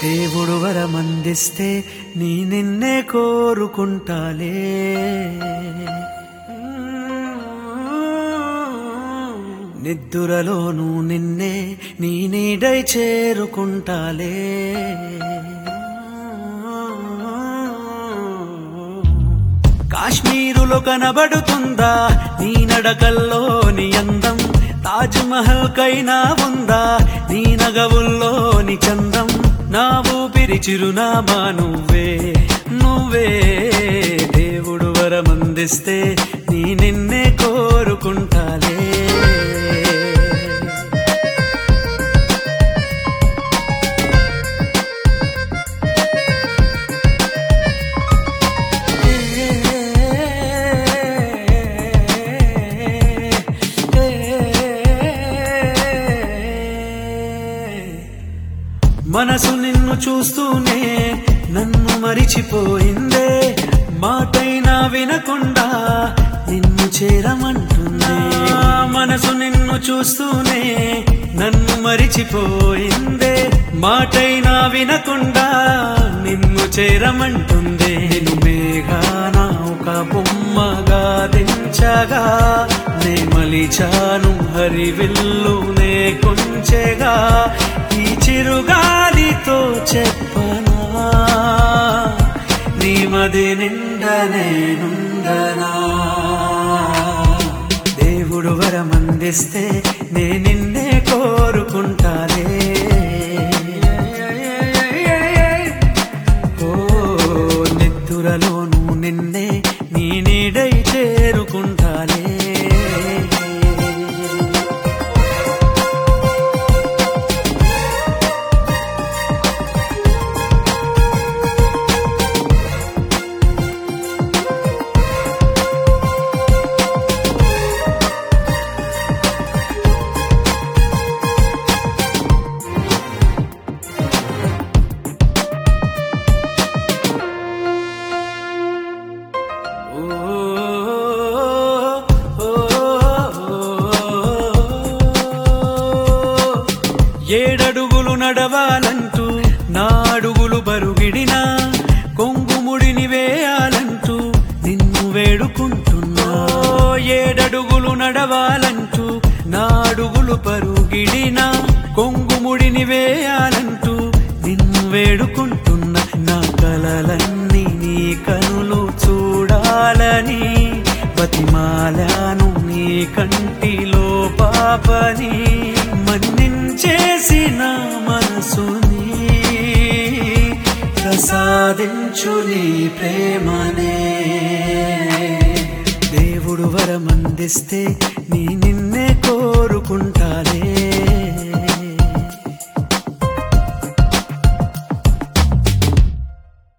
దేవుడు వరమందిస్తే నీ నిన్నే కోరుకుంటాలే నిద్దురలోనూ నిన్నే నీ నీడై చేరుకుంటాలే కాశ్మీరులో కనబడుతుందా నీ నడకల్లోని అందం తాజ్ మహల్ కైనా ఉందా నీ నగవుల్లోని చందం నా ఊపిరి చిరునామా నువ్వే నువ్వే దేవుడు వరమందిస్తే నీ నిన్నే కోరుకుంటాలే మనసు నిన్ను చూస్తూనే నన్ను మరిచిపోయిందే మాటైనా వినకుండా నిన్ను చేరమంటుందే మనసు నిన్ను చూస్తూనే నన్ను మరిచిపోయిందే మాటైనా వినకుండా నిన్ను చేరమంటుందే నేను మేఘాన ఒక బొమ్మగా దించగా నే మలిచాను హరివిల్లు నే కొంచెగా ఈ చిరుగాలితో చెప్పనా నీ మది నిండనే నుండనా దేవుడు వరమందిస్తే నే నిన్నే కోరుకుంటాలే ఓ నిద్దురలోను నిన్నే నీ నీడై చేరుకుంటాలే ఏడడుగులు నడవాలంటూ నా అడుగులు బరుగిడినా కొంగుముడిని వేయాలంటూ నిన్ను వేడుకుంటున్నా ఏడడుగులు నడవాలంటూ నా అడుగులు పరుగిడినా కొంగుముడిని వేయాలంటూ నిన్ను వేడుకుంటున్నా నా కలలన్నీ నీ కనులు చూడాలని బతిమాలాను నీ కంటిలో పాపని మన్నించేసి నా మనసుని ప్రసాదించు నీ ప్రేమనే దేవుడు వరమందిస్తే నీ నిన్నే కోరుకుంటాలే